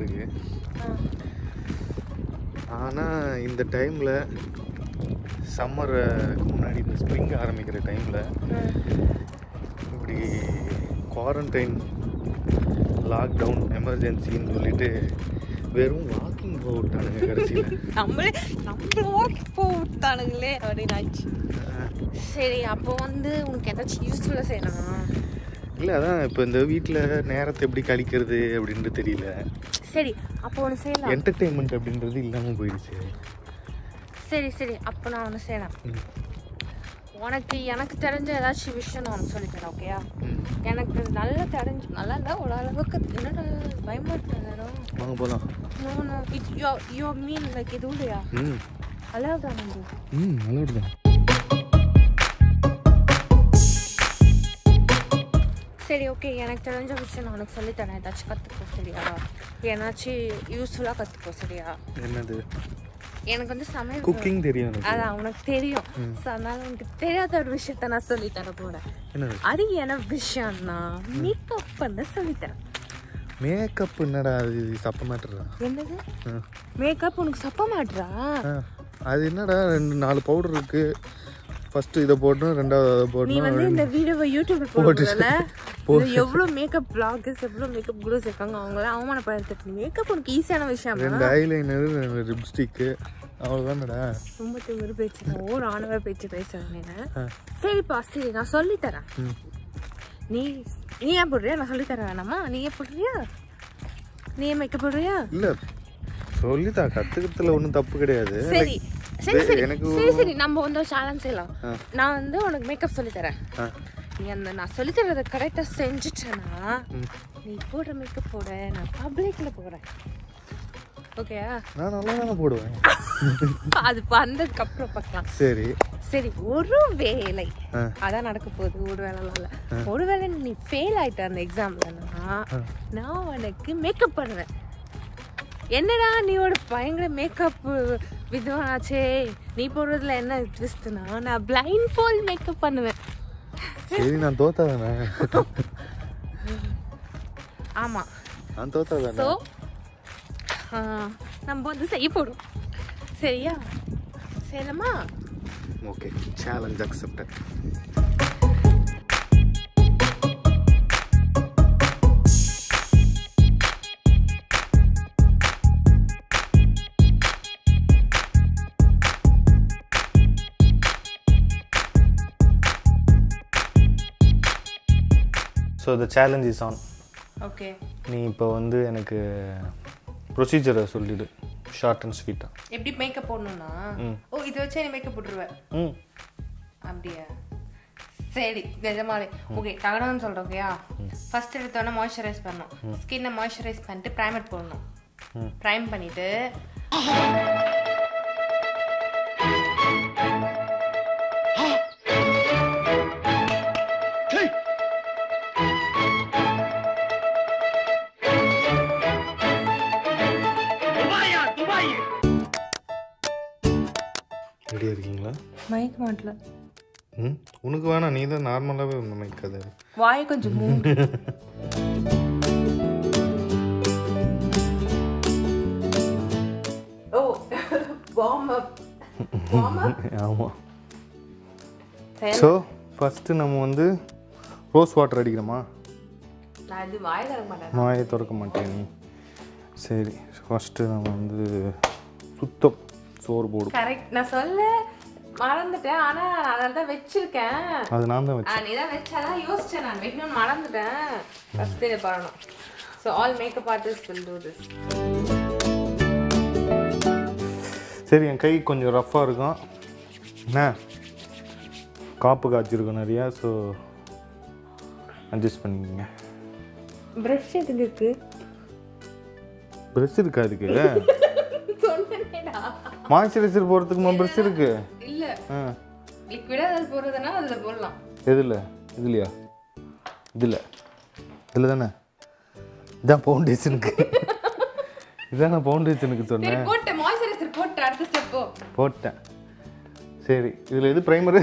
இருக்கு ஆ. ஆனால் இந்த டைமில் சம்மருக்கு முன்னாடி இந்த ஸ்ப்ரிங் ஆரம்பிக்கிற டைமில் ம். இப்படி குவாரண்டைன் லாக்டவுன் எமர்ஜென்சின்னு சொல்லிட்டு வெறும் வாக்கிங் போக விட்டானுங்க கடைசியில் நம்மளே நம்மள வாக்கி போட்டானுங்களே அப்படின்னு ஆச்சு சரி அப்போ வந்து உனக்கு ஏதாச்சும் யூஸ்ஃபுல்லாக செய்யணும் இல்லை அதான் இப்போ இந்த வீட்டில் நேரத்தை எப்படி கழிக்கிறது அப்படின்ட்டு தெரியல சரி அப்போ ஒன்று செய்யலாம் என்டர்டெயின்மெண்ட் அப்படின்றது இல்லாமல் போயிடுச்சு சரி சரி அப்போ நான் ஒன்று செய்யலாம் ம். உனக்கு எனக்கு தெரிஞ்ச ஏதாச்சும் விஷயம் நான் உனக்கு சொல்லித்தரேன் ஓகேயா ம். எனக்கு நல்லா தெரிஞ்சு நல்லா இல்லை ஒரு அளவுக்கு என்னடா பயமா இருக்கா வாங்க போகலாம் no no it yo yo mean like இது இல்லையா ம் அலவுதான் வந்து ம் நல்லது தான் சரி ஓகே எனக்கு தெரிஞ்ச விஷயம் நான் உனக்கு சொல்லித்தரேன் ஏதாச்சும் கற்றுக்கோ சரியா ஏன்னாச்சும் யூஸ்ஃபுல்லாக கற்றுக்கோ சரியா என்னது எனக்கு வந்து சமையல் குக்கிங் தெரியும் எனக்கு அதான் உனக்கு தெரியும் ஸோ அதனால உனக்கு தெரியாத ஒரு விஷயத்த நான் சொல்லித்தர போகிறேன் என்னது அது என்ன விஷயம்னா மேக்கப் பண்ண சொல்லித்தரேன் மேக்கப் என்னடா அது சப்ப மேட்டரா என்னது மேக்கப் உனக்கு சப்ப மாட்டுறா அது என்னடா ரெண்டு நாலு பவுடர் இருக்கு ஃபர்ஸ்ட் இதை போடணும் ரெண்டாவது அதை நீ போடணும் வந்து இந்த வீடியோவை யூடியூப்ல போடுறதுல எவ்வளோ மேக்கப் பிளாகர்ஸ் எவ்வளோ மேக்கப் குரூஸ் இருக்காங்க அவங்களாம் அவமானப்படுத்திட்டு மேக்கப் உனக்கு ஈஸியான விஷயம் ரெண்டு ஐலைனர் ரெண்டு லிப்ஸ்டிக்கு அவ்வளோதானடா ரொம்ப திமிரு பேச்சு ஓர் ஆணவ பேச்சு பேசுறேன் சரிப்பா சரி நான் சொல்லி தரேன் ம் நீ நீ ஏன் போடுறியா நான் சொல்லி தரேன் வேணாமா நீ ஏன் போடுறியா நீ ஏன் மேக்கப் போடுறியா இல்லை சொல்லித்தா கற்றுக்கிறதுல ஒன்றும் தப்பு கிடையாது சரி சரி சரி எனக்கு சரி சரி நம்ம வந்து ஒரு சேலஞ்ச் செய்யலாம் ஆ. நான் வந்து உனக்கு மேக்கப் சொல்லி தரேன் ஆ நீ அந்த நான் சொல்லி தரதை கரெக்டாக செஞ்சுட்டேன்னா ம். நீ போடுற மேக்கப் போட நான் பப்ளிக்ல போடுறேன் ஓகேயா நான் நல்லா தானே போடுவேன் அது வந்ததுக்கு அப்புறம் பார்க்கலாம் சரி சரி ஒரு வேலை ஆ அதான் நடக்க போகுது ஒரு வேலைலாம் இல்லை ஒரு வேளை நீ ஃபெயில் ஆயிட்ட அந்த எக்ஸாம்லனா நான் உனக்கு மேக்கப் பண்ணுவேன் என்னடா நீ ஒரு பயங்கர மேக்கப் வித்வானாச்சே நீ போடுறதுல என்ன ட்விஸ்ட்னா நான் பிளைண்ட் ஃபோல் மேக்கப் பண்ணுவேன் சரி நான் தோத்தா தானே ஆமாம் நான் தோத்தா தானே ஸோ நம்ம வந்து செய்ய போகிறோம் சரியா செய்யலாமா okay challenge accepted so the challenge is on okay நீ இப்போ வந்து எனக்கு ப்ரொசீஜரை சொல்லிடு ஷார்ட் அண்ட் ஸ்வீட்டாக எப்படி மேக்கப் போடணும்னா ஓ இதை வச்சே நீ மேக்கப் போட்டுருவேன் ம் அப்படியா சரி நிஜமாலே ஓகே தகடம்னு சொல்கிறோம் ஓகேயா ஃபர்ஸ்ட் எடுத்தோன்னே மாய்ஸ்சரைஸ் பண்ணணும் ஸ்கின்னை மாய்ஸ்சரைஸ் பண்ணிட்டு ப்ரைமர் போடணும் ப்ரைம் பண்ணிட்டு ரெடியாக இருக்கீங்களா மயக்க மாட்டல ம் உனக்கு வேணாம் நீ தான் நார்மலாகவே மைக்காது வாயை கொஞ்சம் மூடு ஓ வார்ம் அப் வார்ம் அப் ஆமாம் சரி ஸோ ஃபஸ்ட்டு நம்ம வந்து ரோஸ் வாட்டர் அடிக்கிறோமா நான் இது வாயை தர மாட்டேன் மாயை திறக்க மாட்டேன் நீ சரி ஃபஸ்ட்டு நம்ம வந்து சுத்தம் சோறு போடும் கரெக்ட் நான் சொல்ல மறந்துட்டேன் ஆனா நான் அதனால தான் வச்சிருக்கேன் அது நான் தான் ஆ, வச்சேன் நீ தான் வச்சாதான் யோசிச்சேன் நான் வைக்கணும்னு மறந்துட்டேன் ஃபர்ஸ்ட் இதை பண்ணணும் so all makeup artist will do this சரி என் கை கொஞ்சம் ரஃப்பாக இருக்கும் என்ன காப்பு காய்ச்சிருக்கும் நிறையா ஸோ அட்ஜஸ்ட் பண்ணிக்கோங்க ப்ரஷ் எதுக்கு இருக்கு ப்ரெஷ் இருக்கா அதுக்கு சொன்னேடா மாய்ஸ்சரைசர் போகிறதுக்குமா ப்ரெஷ் இருக்கு இல்ல ஆ லிக்விடா ஏதாவது போடுறதுன்னா அதுல போடலாம் எதில் இதுலையா இதில் இதில் தானே இதான் ஃபவுண்டேஷனுக்கு இதான் நான் ஃபவுண்டேஷனுக்கு சரி சொன்னேன் போட்டு மாய்ஸ்சரைசர் போட்டு அடுத்த ஸ்டெப் போ போட்டேன் சரி இதில் எது ப்ரைமரு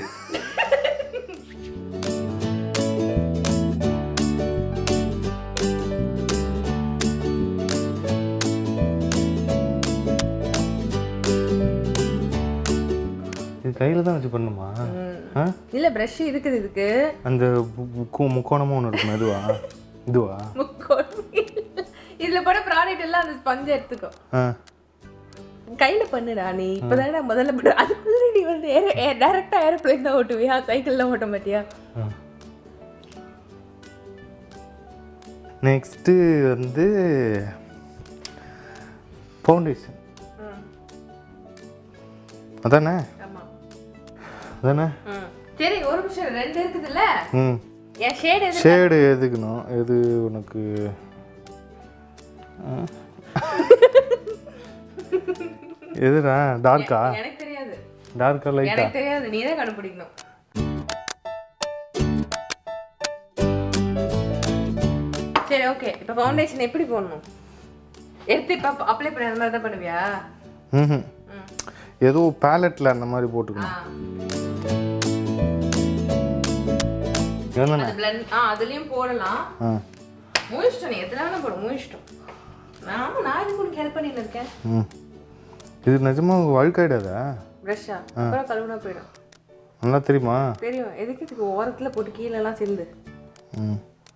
கையில் தான் வச்சு பண்ணுமா ஆ இல்ல ப்ரஷ் இருக்குது இதுக்கு அந்த பு- புக்கு முக்கோணமும் ஒன்று இருக்குமா இதுவா இதுவா முக்கோணம் இல்ல. இதுல போட ப்ராடக்ட் எல்லாம் அந்த ஸ்பஞ்ச் எடுத்துக்கோ ஆ கையில பண்ணுடா நீ இப்பதானே முதல்ல பண்ணு அதுக்குள்ள நீ வந்து டைரக்டா ஏரோப்ளேன் தான் ஓட்டுவியா சைக்கிள்ல ஓட்ட மாட்டியா நெக்ஸ்ட்டு வந்து ஃபவுண்டேஷன் அதானே ஆமா அதானே ம். சரி ஒரு நிமிஷம் ரெண்டு இருக்குதுல்ல ம் என் ஷேடு எது ஷேடு எதுக்கணும் எது உனக்கு ஆ? எதுடா டார்க்கா எனக்கு தெரியாது டார்க்கா லைட்டா எனக்கு தெரியாது நீ தான் கண்டுபிடிக்கணும் சரி ஓகே இப்போ ஃபவுண்டேஷன் எப்படி போடணும் எடுத்து இப்போ அப்ளை பண்ணி அந்த மாதிரி தான் பண்ணுவியா ம் ம் ஏதோ பேலட்டில் அந்த மாதிரி போட்டுக்கணும் ஆ என்னண்ணே அது blend ஆ அதுலயும் போடலாம் ஆ மூயிஷ்டம் நீ எத்தனை வேணா போடு மூயிஷ்டம் நாம நான் இதுக்கு உனக்கு ஹெல்ப் பண்ணிட்டு இருக்கேன் ம் இது நிஜமா வழுக்காயிடாதா ப்ரெஷ்ஷா அப்புறம் கழுவுனா போயிடும் நல்லா தெரியுமா தெரியும் எதுக்கு இதுக்கு ஓரத்துல போட்டு கீழே எல்லாம் சேர்ந்து ம்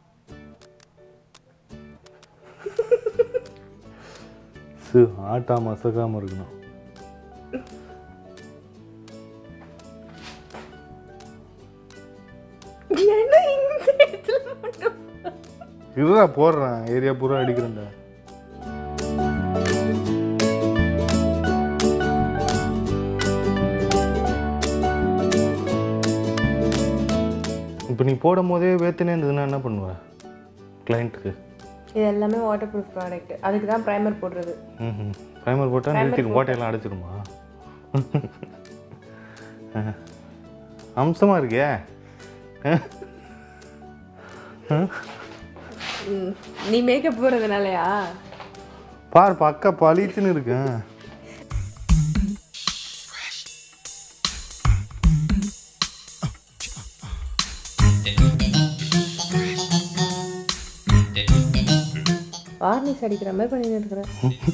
சு ஆட்டா மசக்காம இருக்கணும் என்ன இந்த இடத்துல மட்டும் இதுடா போடுறேன் ஏரியா பூரா அடிக்கிறேன்டா இப்போ நீ போடும் போதே வேத்துனே இருந்ததுன்னா என்ன பண்ணுவ கிளைண்ட்டுக்கு இது எல்லாமே வாட்டர் ப்ரூஃப் ப்ராடக்ட் அதுக்கு தான் ப்ரைமர் போடுறது ம் ப்ரைமர் போட்டால் நிறுத்திடும் ஓட்டையெல்லாம் அடைச்சிடுமா அம்சமாக இருக்கே ம், நீ மேக்கப் போடுறதுனாலயா பார் பக்கா பளிச்சுன்னு இருக்கேன் வார்னிஷ் அடிக்கிற மாதிரி பண்ணிட்டு இருக்கிறேன்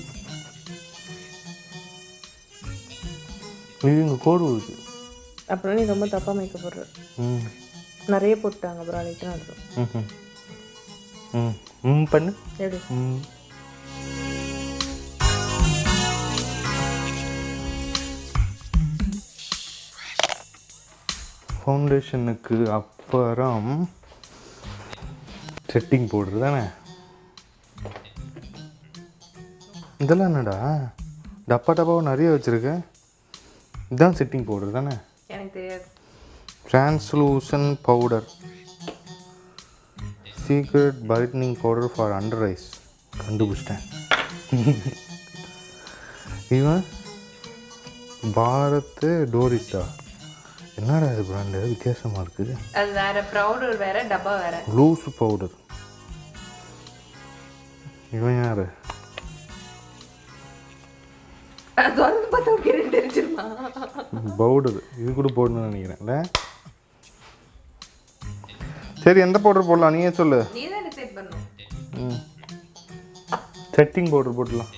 இது இங்கே கோடு விழுது அப்புறம் நீ ரொம்ப தப்பா மேக்கப் போடுற ம் நிறைய போட்டாங்க ப்ராடக்ட்னு அர்த்தம் ம்ஹும். ம் ம் பண்ணு எப்படி ம் ஃபவுண்டேஷனுக்கு அப்புறம் செட்டிங் பவுடர் தானே இதெல்லாம் என்னடா டப்பா டப்பாவும் நிறைய வச்சுருக்க இதுதான் செட்டிங் பவுடர் தானே எனக்கு தெரியாது translucent powder secret brightening powder for under eyes கண்டுபிடிச்சிட்டேன் இவன் பாரத் டோரிஸா என்னடா இது பிராண்டு வித்தியாசமாக இருக்குது அது வேற பவுடர் வேற டப்பா வேற லூஸ் பவுடர் இவன் யாரு அது திறந்து பார்த்தா உனக்கு என்ன தெரிஞ்சிருமா பவுடர் இது கூட போடணும்னு நினைக்கிறேன்ல சரி எந்த பவுடர் போடலாம் நீயே சொல்லு நீ தான் டிசைட் பண்ணும் ம் செட்டிங் பவுடர் போட்டுடலாம்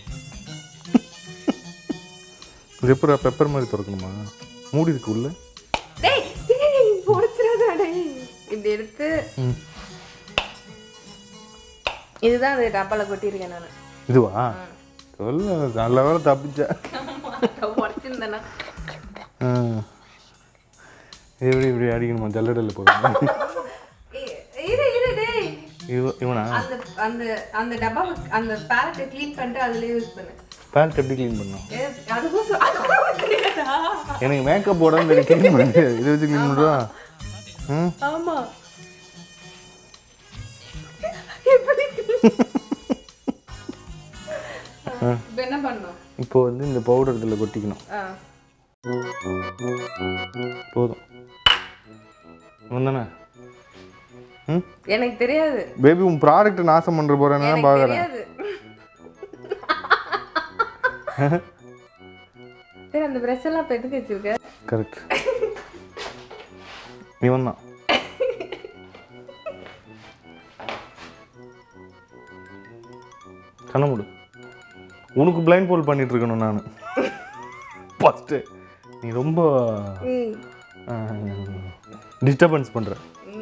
இது எப்படா பெப்பர் மாதிரி திறக்கணுமா மூடி இருக்கு உள்ள டேய் டேய் உடைச்சிராத டேய் இப்படி எடுத்து ம் இதுதான் அது டப்பால கொட்டியிருக்கேன் நான் இதுவா சொல்ல நல்ல வேலை தப்பிச்சா உடச்சிருந்தேன்னா ஆ. எப்படி இப்படி அடிக்கணுமா ஜல்லடல்ல போகணும் இரு இரு டேய் இவ இவனா அந்த அந்த அந்த டப்பா அந்த பேலட்டை க்ளீன் பண்ணிட்டு அதுலயே யூஸ் பண்ணு பேண்ட் எப்படி க்ளீன் பண்ணோம் ஏ, அதுக்கும் சொ- அதுக்கும் உனக்கு தெரியாதா? எனக்கு மேக்கப் போடாமல் எனக்கு க்ளீன் பண்ணு இதை வச்சு க்ளீன் பண்ணுறா ம் ஆமா எப்படி இப்ப என்ன பண்ணணும் இப்போ வந்து இந்த பவுடர் இதில் கொட்டிக்கணும் ஆ. போதும் வந்தானே ம் எனக்கு தெரியாது பேபி உன் ப்ராடக்ட் நாசம் பண்ணுற போகிறேன்னு எனக்கு பார்க்குறேன் தெரியாது சரி அந்த ப்ரெஷ் எல்லாம் இப்ப எதுக்கு வச்சிருக்க கரெக்ட் நீ வந்தான் கண்ண மூடு உனக்கு பிளைண்ட் போல் பண்ணிட்டு இருக்கணும் நான் ஃபஸ்ட்டு நீ ரொம்ப டிஸ்டர்பன்ஸ் பண்ணுற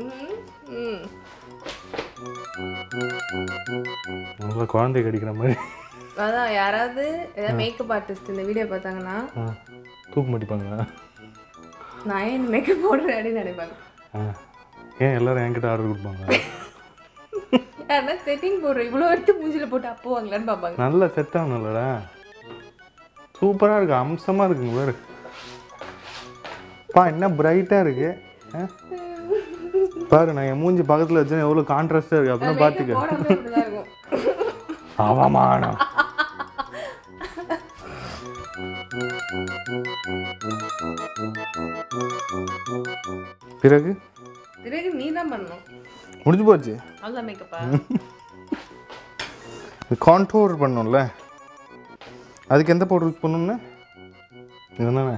நல்லா குழந்தை கடிக்கிற மாதிரி அதான் யாராவது ஏதாவது மேக்கப் ஆர்டிஸ்ட் இந்த வீடியோ பார்த்தாங்கன்னா ஆ, தூக்கு மாட்டிப்பாங்களா நான் ஏன் மேக்கப் போடுறேன் அப்படின்னு நினைப்பாங்க ஆ. ஏன் எல்லாரும் என்கிட்ட ஆர்டர் கொடுப்பாங்க யாருன்னா செட்டிங் போடுறோம் இவ்வளோ எடுத்து மூஞ்சில போட்டு அப்போவாங்களான்னு பார்ப்பாங்க நல்ல செட் ஆகணும்லடா சூப்பராக இருக்கு அம்சமாக இருக்குங்க பாரு பா என்ன பிரைட்டாக இருக்கு ஆ? பாரு நான் என் மூஞ்சி பக்கத்தில் வச்சேன் எவ்வளோ கான்ட்ராஸ்டாக இருக்கு அப்புறம் பார்த்துக்க போடாம இப்படிதான் இருக்கும் அவமானம் பிறகு பிறகு நீ தான் பண்ணணும் முடிஞ்சு போச்சு அதான் மேக்கப்பா கான்டோர் பண்ணோம்ல அதுக்கு எந்த பவுடர் யூஸ் பண்ணணும்னு இதுதானே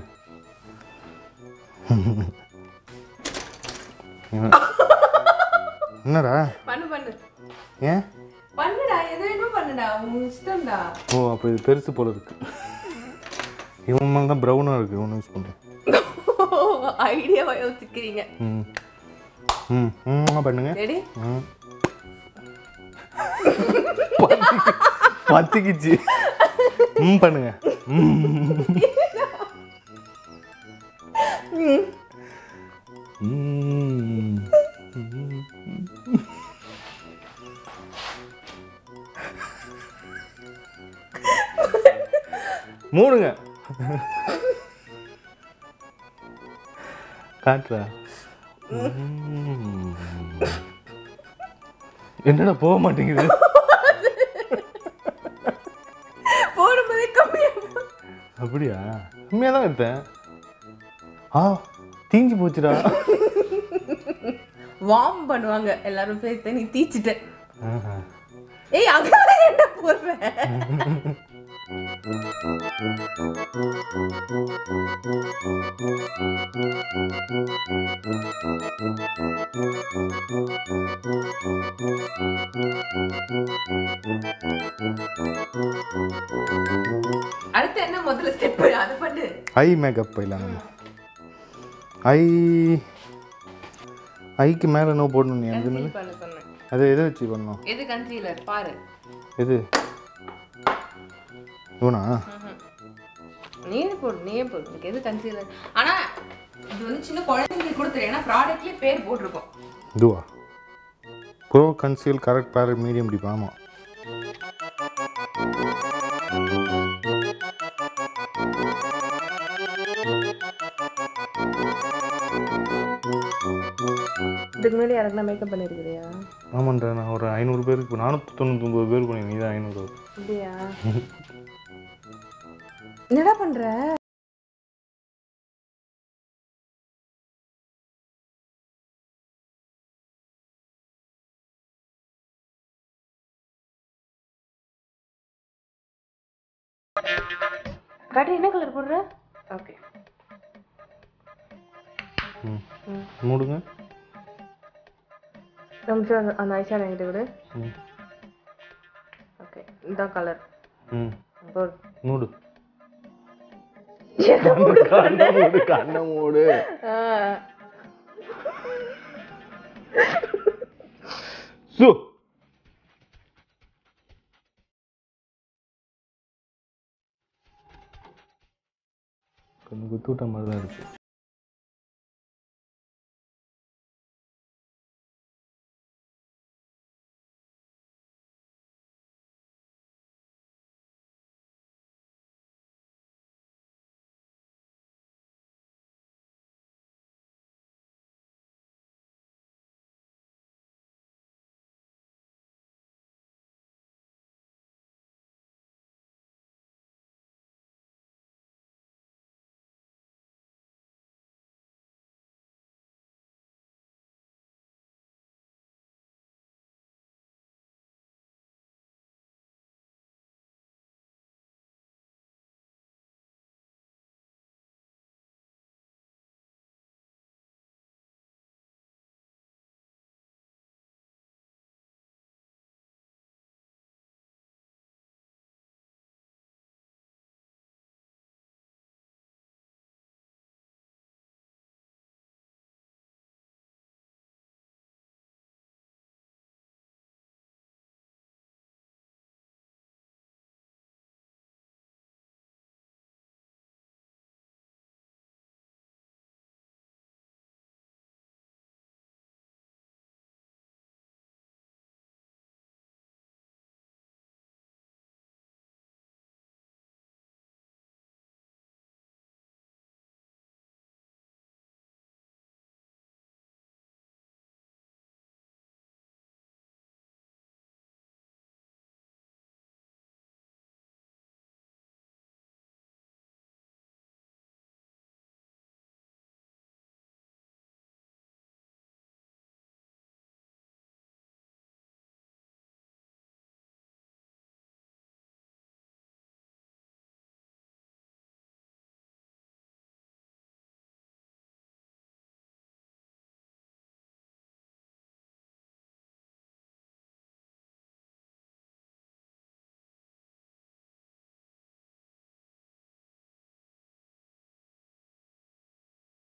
என்னடா பண்ணு பண்ணு ஏன் பண்ணுடா எது வேணுமோ பண்ணுடா உன் இஷ்டம்டா ஓ அப்போ இது பெருசு போல இருக்கு இவன் மேலே தான் ப்ரௌனாக இருக்குது ஒன்று யூஸ் பண்ணுறேன் ஐடியாவா யோசிக்கிறீங்க ம் ம் ம் பண்ணுங்க ரெடி ம் பத்திக்கிச்சு ம் பண்ணுங்க ம் ம். மூடுங்க காட்டுறா ம். என்னடா போக மாட்டேங்குது போடும்போதே கம்மியா அப்படியா உண்மையாக தான் வைப்பேன் ஆ தீஞ்சு போச்சுடா வார்ம் பண்ணுவாங்க எல்லாரும் பேச நீ தீச்சிட்ட ஆஹா. ஏய் அங்கதான் என்ன போடுற அடுத்து என்ன முதல்ல ஸ்டெப் அது பண்ணு ஐ மேக்கப் போயிடலாம் நம்ம ஐ ஐக்கு மேலே என்ன போடணும் நீ அது மேலே Conceal பண்ண சொன்னேன் அது எதை வச்சு பண்ணணும் எது கன்சீலர் பாரு எது இவனா நீயே போடு நீயே போடு உனக்கு எது கன்சீலர் ஆனா இது வந்து சின்ன குழந்தைங்களுக்கு கூட தெரியும் ஏன்னா ப்ராடக்ட்லயே பேர் போட்டிருக்கோம் இதுவா ப்ரோ கன்சீல் கரெக்ட் பேர் மீடியம் டிப் ஆமாம் இதுக்கு முன்னாடி யாருக்குனா மேக்கப் பண்ணிருக்கிறியா ஆமாண்டா நான் ஒரு ஐநூறு பேருக்கு நானூற்றி தொண்ணூத்தொம்பது பேர் பண்ணி நீ தான் ஐநூறு அப்படியா என்னடா பண்ற காட்டு என்ன கலர் போடுற ஓகே ம் மூடுங்க நிமிஷம் அந்த- அந்த ஐஷா என்கிட்ட விடு ம் ஓகே இதான் கலர் ம் போடு மூடு கண்ணை மூடு கண்ணை மூடு சு கொஞ்சம் குத்துவிட்ட மாதிரி தான் இருக்கு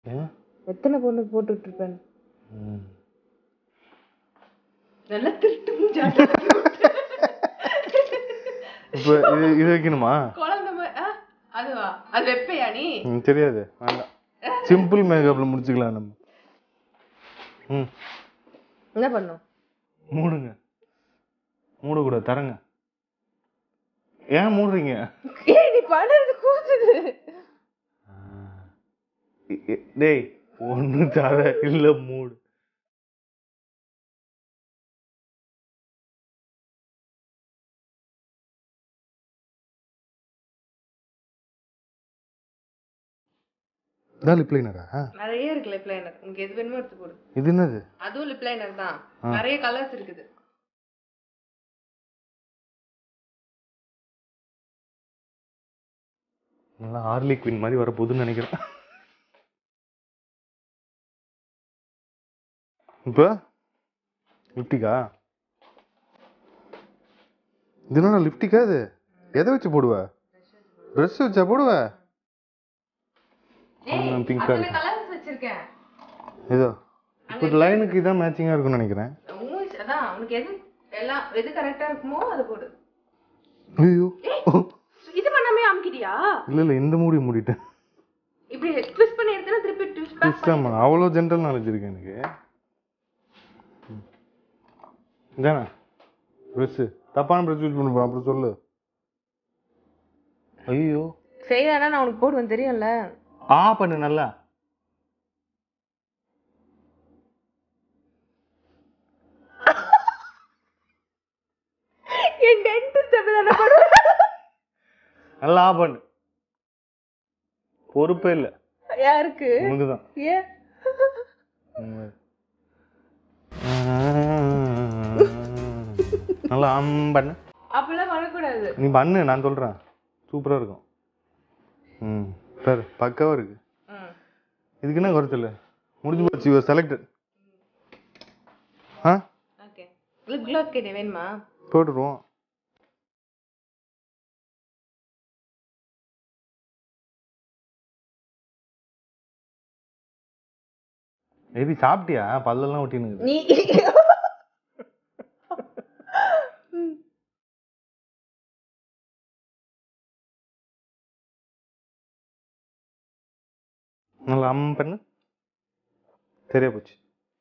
ஏன் எத்தனை பொண்ணு போட்டுட்டு இருப்பேன் ம். நல்லா திருட்டு மூஞ்சாட்டம். இப்போ இது இது வைக்கணுமா குழந்தை மாதிரி ஆ, அதுவா அது வெப்பையா நீ ம், தெரியாது வேண்டாம் சிம்பிள் மேக்கப்ல முடிச்சுக்கலாம் நம்ம ம் என்ன பண்ணும் மூடுங்க மூடக்கூடாது தரங்க ஏன் மூடுறீங்க ஏய் நீ பண்றது கூத்துது இ- இ- டேய் ஒண்ணு தர இல்ல மூடு இதான் லிப் லைனரா நிறைய இருக்கு லிப் லைனர் உனக்கு எது வேணுமோ எடுத்து போடு இது என்னது அதுவும் லிப் லைனர் தான் நிறைய கலர்ஸ் இருக்குது நல்லா ஹார்லி குயின் மாதிரி வர போகுதுன்னு நினைக்கிறேன் இப்போ லிப்டிக்கா இது என்ன லிப்டிக்கா இது எதை வச்சு போடுவ ட்ரெஸ் வச்சா போடுவ பிங்கா அத்தனை கலர்ஸ் வச்சிருக்கேன் இதோ இப்போ லைனுக்கு இதான் மேட்சிங்கா இருக்கும்னு நினைக்கிறேன் உன் இஷ்டம். அதான் உனக்கு எது எல்லாம் எது கரெக்டா இருக்குமோ அதை போடு ஐயோ இது பண்ணாமே அமுக்கிட்டியா இல்ல இல்ல இந்த மூடி மூடிட்டேன் இப்படி ட்விஸ்ட் பண்ணி எடுத்தா திருப்பி ட்விஸ்ட் பேக் இஷ்டம் அவ்வளோ ஜென்ரல் நாலேஜ் இருக்கு எனக்கு இதானே ட்ரெஸ்ஸு தப்பான ட்ரெஸ் யூஸ் பண்ண அப்புறம் சொல்லு ஐயோ ஃபெயில் ஆனா நான் உனக்கு போடுவேன் தெரியும்ல ஆ பண்ணு நல்லா என் டென்டிஸ்ட் அப்படிதானே பண்ணுவேன் நல்லா ஆ பண்ணு பொறுப்பே இல்லை யாருக்கு உனக்கு தான் ஏன் நல்லா ஆம் பண்ணு அப்படிலாம் பண்ணக்கூடாது நீ பண்ணு நான் சொல்கிறேன் சூப்பராக இருக்கும் ம் சார் பக்காவாக இருக்கு ம் இதுக்கு என்ன குறைச்சல் முடிஞ்சு போச்சு your selected ah okay lip gloss கிட்ட வேணுமா போட்டுருவோம் எதி சாப்பிட்டியா பல்லெல்லாம் ஒட்டினுக்குது நீ நல்லா அம் பண்ணு சரியா போச்சு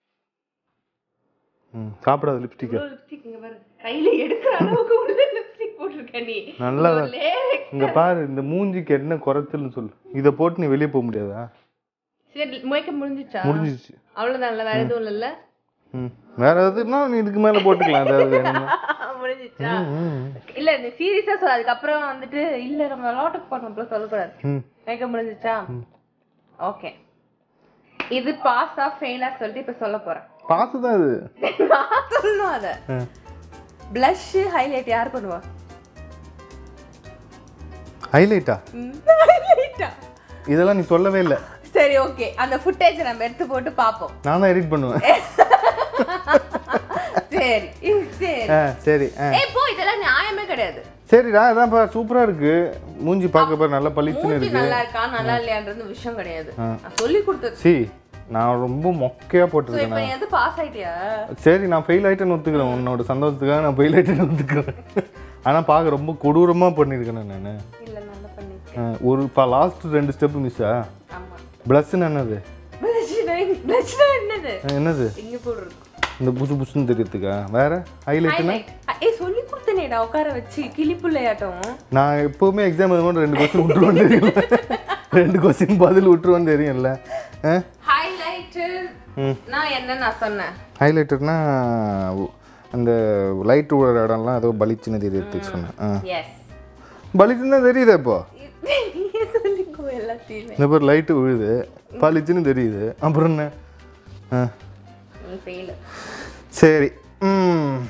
ம் சாப்பிடாத லிப்ஸ்டிக்கு லிப்ஸ்டிக் இங்க பாரு கையில எடுக்கிற அளவுக்கு உள்ள லிப்ஸ்டிக் போட்டிருக்க நீ நல்லா ஒரு layer இங்க பாரு இந்த மூஞ்சிக்கு என்ன குறைச்சல்னு சொல்லு இதை போட்டு நீ வெளியே போக முடியாதா சரி மேக்கப் முடிஞ்சிச்சா முடிஞ்சிச்சு அவ்வளவுதான் வேற எதுவும் இல்லல்ல ம் வேற எதுனா நீ இதுக்கு மேல போட்டுக்கலாம் ஏதாவது வேணும்னா முடிஞ்சிச்சா ம், இல்ல நீ சீரியஸா சொல்ல அதுக்கப்புறம் வந்துட்டு இல்ல நம்ம விளாட்டுக்கு பண்ணோம்ல சொல்லக்கூடாது ம் மேக்கப் முடிஞ்சிச்சா ஓகே இது பாஸா ஃபெயிலா சொல்லிட்டு இப்ப சொல்ல போறேன் பாசு தான் இது நான் சொல்லணும் அத ஆ. பிளஷ் ஹைலைட் யார் பண்ணுவா ஹைலைட்டா ஹைலைட்டா இதெல்லாம் நீ சொல்லவே இல்லை சரி ஓகே அந்த ஃபுட்டேஜ் நம்ம எடுத்து போட்டு பாப்போம் நான் தான் எடிட் பண்ணுவேன் சரி சரி ஆ சரி ஆ ஏய் போ இதெல்லாம் நியாயமே கிடையாது சரிடா அதான்ப்பா சூப்பரா இருக்கு மூஞ்சி பார்க்க பாரு நல்லா பளிச்சுன்னு மூஞ்சி இருக்கு நல்லா இருக்கா நல்லா இல்லையான்றது விஷயம் கிடையாது நான் சொல்லி கொடுத்தது சி நான் ரொம்ப மொக்கையா ஸோ போட்டிருக்கேன் இப்போ நீ எது பாஸ் ஆயிட்டியா சரி நான் ஃபெயில் ஆயிட்டேன்னு ஒத்துக்கிறேன் உன்னோட சந்தோஷத்துக்காக நான் ஃபெயில் ஆயிட்டேன்னு ஒத்துக்கிறேன் ஆனா பார்க்க ரொம்ப கொடூரமா பண்ணியிருக்கேன் நான் இல்ல நல்லா பண்ணிருக்கேன் ஒரு லாஸ்ட் ரெண்டு ஸ்டெப் மிஸ்ஸா ஆமா ப்ளஸ்ன்னு என்னது பிளஷ்னா பிளஷ்னா என்னது ஆ, என்னது இங்க போடுறது இந்த புசு புசுன்னு தெரியறதுக்கா வேற ஹைலைட்னா ஹைலைட் ஏய் சொல்லி கொடுத்தனேடா உட்கார வச்சு கிளிப்புள்ளையாட்டம் நான் எப்பவுமே எக்ஸாம் எழுதும்போது ரெண்டு கொஸ்டின் விட்டுருவேன் தெரியல ரெண்டு கொஸ்டின் பதில் விட்டுருவேன் தெரியும்ல ஹைலைட் நான் என்ன நான் சொன்னேன் ஹைலைட்டர்னா அந்த லைட் விடுற இடம்லாம் ஏதோ பளிச்சுன்னு தெரியறதுக்கு சொன்னேன் ஆ எஸ் பளிச்சுன்னு தான் தெரியுதா இப்போ நீயே சொல்லிக்கோ எல்லாத்தையுமே இந்த பேர் லைட்டு விழுது பளிச்சுன்னு தெரியுது அப்புறம் என்ன ஆ நீ ஃபெயில் சரி ம்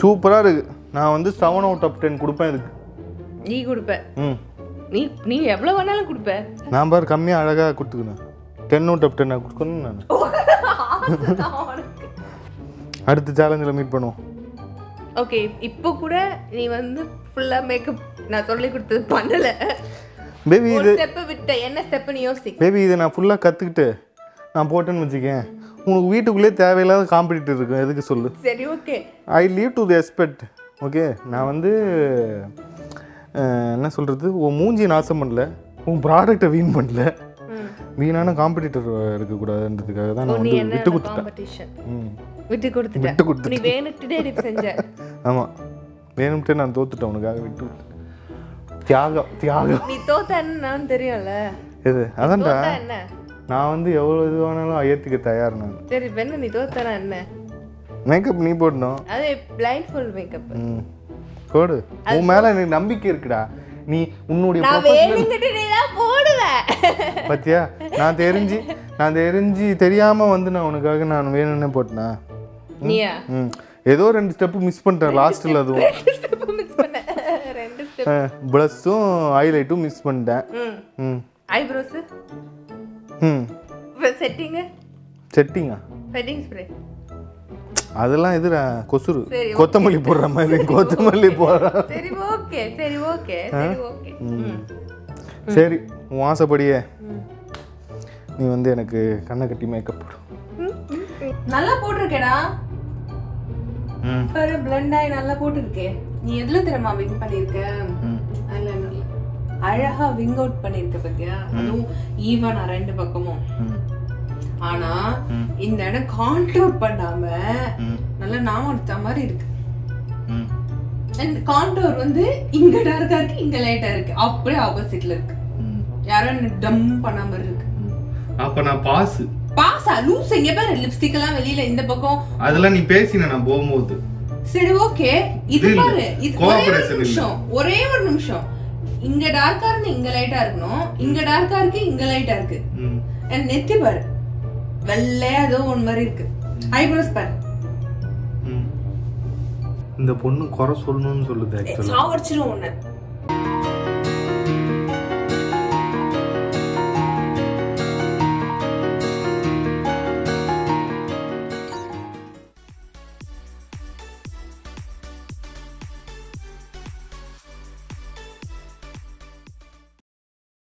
சூப்பராக இருக்கு நான் வந்து செவன் அவுட் ஆஃப் டென் கொடுப்பேன் இதுக்கு நீ கொடுப்ப ம் நீ நீ எவ்வளவு வேணாலும் கொடுப்ப நான் பாரு கம்மியாக அழகாக கொடுத்துக்கணும் டென் அவுட் ஆஃப் டென் கொடுக்கணும் நான் அடுத்த சேலஞ்சில் மீட் பண்ணுவோம் ஓகே இப்போ கூட நீ வந்து ஃபுல்லா மேக்கப் நான் சொல்லி கொடுத்தது பண்ணல பேபி ஒரு இது ஸ்டெப் விட்ட என்ன ஸ்டெப் நீ யோசி பேபி இதை நான் ஃபுல்லாக கற்றுக்கிட்டு நான் போட்டேன்னு வச்சுக்கேன் உனக்கு வீட்டுக்குள்ளே தேவையில்லாத காம்படிட்டர் இருக்கும் எதுக்கு சொல்லு சரி okay I leave to the expert okay நான் வந்து அஹ், என்ன சொல்கிறது உன் மூஞ்சி நாசம் பண்ணல உன் ப்ராடக்டை வீண் பண்ணல வீணான காம்படிட்டர் இருக்கக்கூடாதுன்றதுக்காக தான் நான் நீ வந்து என்ன விட்டு கொடுத்துட்டேன் காம்படிஷன் ம் விட்டு கொடுத்துட்ட விட்டு கொடுத்துட்டேன். நீ வேணுட்டே டிப் செஞ்ச ஆமாம் வேணும்ட்டு நான் தோத்துட்டேன் உனக்காக விட்டு கொடுத்துட்டேன் தியாகம் தியாகம் நீ தோத்த என்னன்னு தெரியும்ல இது அதான்டா தோத்தா என்ன நான் வந்து எவ்வளோ இது வேணாலும் ஐயத்துக்கு தயார் நான் சரி இப்ப என்ன நீ தோத்தனா என்ன மேக்கப் நீ போடணும் அது பிளைண்ட் ஃபுல் மேக்கப் ம் போடு உன் மேலே எனக்கு நம்பிக்கை இருக்குடா நீ உன்னுடைய நான் professional- வேணுங்கிட்டு நீ தான் போடுவேன் பாத்தியா நான் தெரிஞ்சு நான் தெரிஞ்சு தெரியாம வந்து நான் உனக்காக நான் வேணும்னே போட்டேனா நீயா ம் ஏதோ ரெண்டு ஸ்டெப்பு மிஸ் பண்ணிட்டேன் லாஸ்ட்டில் அதுவும் ரெண்டு ஸ்டெப் மிஸ் பண்ண ரெண்டு ஸ்டெப் ப்ளஸ்ஸும் ஹைலைட்டும் மிஸ் பண்ணிட்டேன் ம் ம் ஐப்ரோஸ் ம் செட்டிங் செட்டிங்கா செட்டிங் ஸ்ப்ரே அதெல்லாம் இதுடா கொசுறு சரி, கொத்தமல்லி போடுற மாதிரி கொத்தமல்லி போடுற சரி ஓகே சரி ஓகே சரி ஓகே ம் சரி உன் ஆசைப்படியே நீ வந்து எனக்கு கண்ணை கட்டி மேக்கப் போடு நல்லா போட்டிருக்கேடா ம் பாரு பிளண்ட் ஆகி நல்லா போட்டிருக்கே நீ எதுல தெரியுமா விங் பண்ணிருக்க ம் அல்ல நல்ல அழகா விங் அவுட் பண்ணிருக்க பத்தியா அதுவும் ஈவனா ரெண்டு பக்கமும் ம் ஆனா இந்த இடம் கான்டோர் பண்ணாம ம் நல்லா நாம அடிச்ச மாதிரி இருக்கு ம் அண்ட் கான்டோர் வந்து இங்க டார்க்கா இருக்கு இங்க லைட்டா இருக்கு அப்படியே ஆப்போசிட்ல இருக்கு ம் யாரோ டம் பண்ண மாதிரி இருக்கு அப்போ நான் பாஸு பாசா லூஸ் எங்க பாரு லிப்ஸ்டிக் எல்லாம் வெளியில இந்த பக்கம் அதெல்லாம் நீ பேசின நான் போகும்போது சரி ஓகே இது இல்ல. பாரு இது ஒரே ஒரு Cooperation இல்ல. நிமிஷம் ஒரே ஒரு நிமிஷம் இங்க டார்க்கா இருந்து இங்க லைட்டா இருக்கணும் இங்க டார்க்கா இருக்கு இங்க லைட்டா இருக்கு ம் And நெத்தி பாரு வெள்ளையா ஏதோ ஒன் மாதிரி இருக்கு ஐப்ரோஸ் பாரு ம். இந்த பொண்ணு குறை சொல்லணும்னு சொல்லுது ஆக்சுவலாக சாவடிச்சிரும் உன்னை